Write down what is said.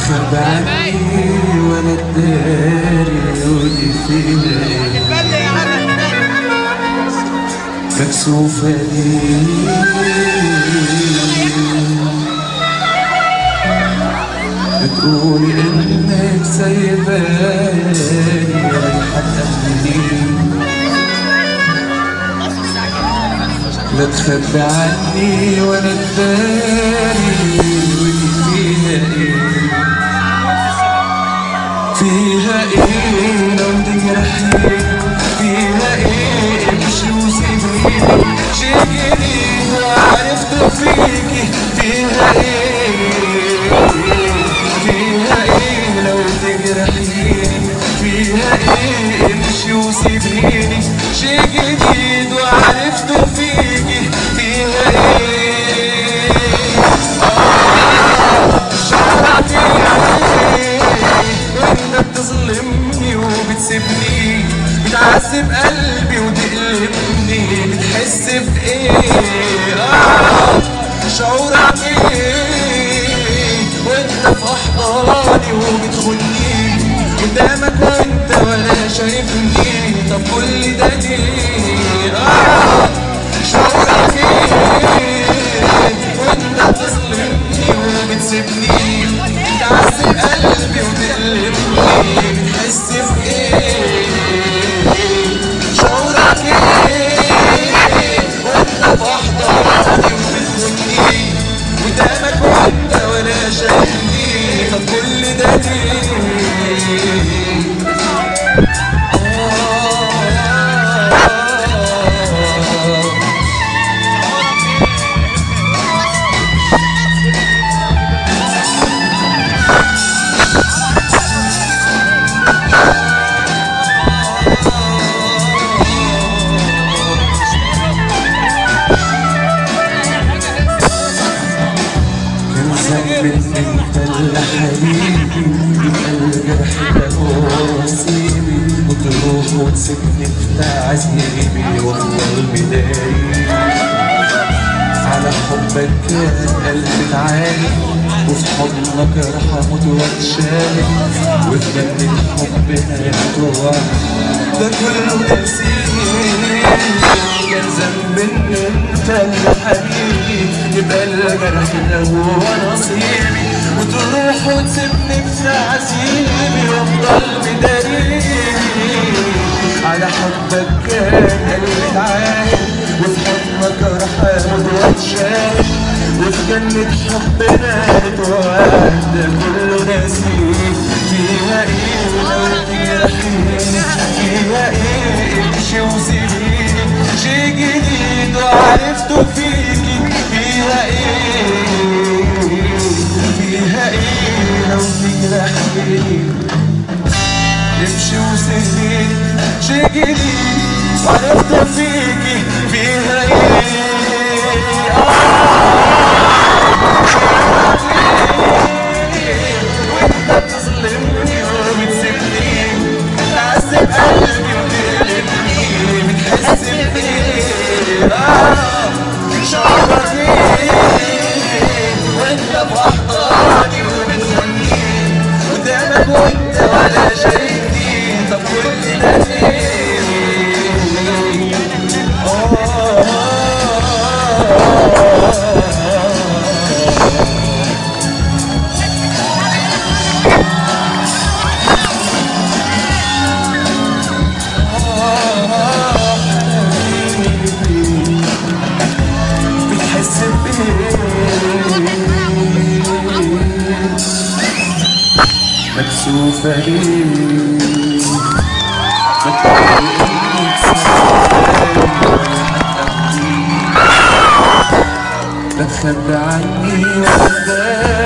تخبى عني وانا الداري ودي فيها مكسوفة ليه بتقولي انك سايباني حتى لا تخبي عني وانا الداري ودي فيها ايه فيها ايه لو تجرحني فيها ايه امشي وسيبيني شي جديد عرفت فيكي فيها ايه فيها ايه لو تجرحيني فيها ايه امشي وسيبيني شي جديد وعرفت فيكي فيها ايه شعرتي ايه انت بتظلمني وبتسيبني بتعذب قلبي وتقلبني بتحس بايه آه شعورك ايه وانت في احضاني وبتخوني قدامك وانت ولا شايفني طب كل ده ليه آه شعورك ايه وانت بتظلمني وبتسيبني بتعذب قلبي وتقلبني بتحس بايه شعورك ايه وانت في احضاني وبتخوني قدامك وانت ولا شايفني طب كل ده ليه آه كان ذنب ان انت اللي حبيبي يبقى الجرح ده هو نصيبي وتروح وتسيبني في تعذيبي وافضل مضايق على حبك كان قلبي اتعاني وفي حضنك راح اموت واتشال وفي جنة حبنا يتوعد ده كله نسيني كان ذنب ان انت اللي حبيبي يبقى الجرح ده هو نصيبي وتروح وتسيبني في تعذيبي وافضل مداريني على حبك كان قلبي اتعاني وفي حضنك راح اموت واتشال وفي جنة حبنا نتوعد ده كله نسيب فيها ايه لو تجرحيني فيها ايه امشي وسيبيني شي جديد وعرفته فيكي فيها ايه فيها ايه لو تجرحيني امشي وسيبيني شي جديد وعرفت فيكي فيها ايه وانت بتظلمني وبتسيبني بتعذب قلبي وتقلبني بتحس بايه آه، شعورك ايه وانت في احضاني وبتغني قدامك وانت ولا شايفني طب كل ده ليه بتحس بايه مكسوفة ليه لا تخبي عني ولا